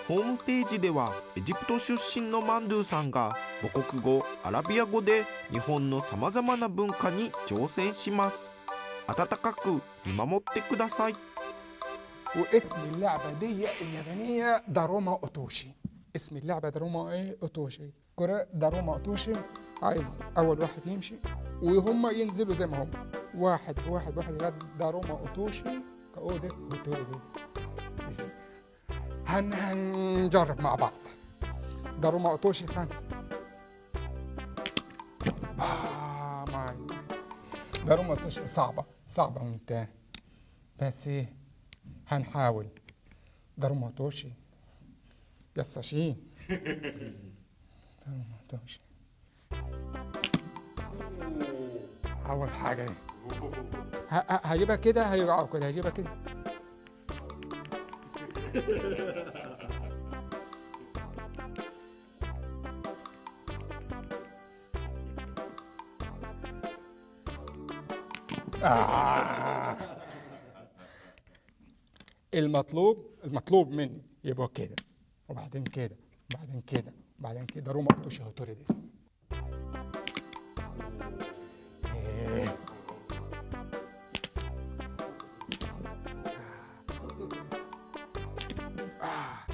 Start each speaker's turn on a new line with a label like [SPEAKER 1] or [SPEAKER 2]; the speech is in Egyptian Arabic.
[SPEAKER 1] ホームページではエジプト出身のマンドゥさんが母国語アラビア語で日本のさまざまな文化に挑戦します温かく見守ってください
[SPEAKER 2] واسم اللعبة دي اليابانية داروما أوتوشي اسم اللعبة داروما ايه أوتوشي كورا داروما أوتوشي عايز أول واحد يمشي وهم ينزلوا زي ما هم واحد واحد واحد لغاية داروما أوتوشي كأودة وتوريديس ماشي. هن هنجرب مع بعض داروما أوتوشي فان آه ماي داروما أوتوشي صعبة صعبة وانت بس ايه هنحاول داروماتوشي يساشين داروماتوشي أول حاجة دي ه- ه- هجيبها كده هيقعوا كده هجيبها كده آه. المطلوب المطلوب مني يبقى كده وبعدين كده وبعدين كده وبعدين كده روما اوتوشي هوتوريديس إيه. آه.